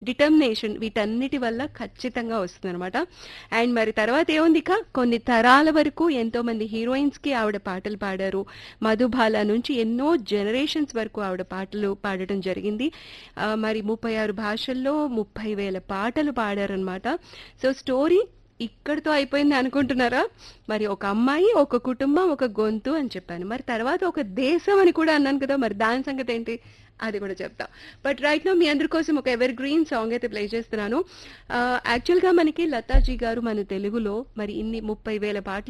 determination వీటన్నిటి వల్ల ఖచ్చితంగా వస్తుందన్నమాట అండ్ మరి తర్వాత ఏముంది ఇక కొన్ని తరాల వరకు ఎంతో మంది హీరోయిన్స్ కి ఆవిడ పాటలు పాడారు మధుబాల నుంచి ఎన్నో జనరేషన్స్ వరకు ఆవిడ పాటలు పాడటం జరిగింది ఆ, మరి ముప్పై ఆరు భాషల్లో ముప్పై వేల పాటలు పాడారనమాట సో స్టోరీ ఇక్కడితో అయిపోయింది అనుకుంటున్నారా మరి ఒక అమ్మాయి ఒక కుటుంబం ఒక గొంతు అని చెప్పాను మరి తర్వాత ఒక దేశం అని కూడా అన్నాను కదా మరి దాని సంగతి ఏంటి అది కూడా చెప్తా బట్ రైట్ నో మీ అందరి కోసం ఒక ఎవర్ గ్రీన్ సాంగ్ అయితే ప్లే చేస్తున్నాను యాక్చువల్గా మనకి లతాజీ గారు మన తెలుగులో మరి ఇన్ని ముప్పై వేల పాటలు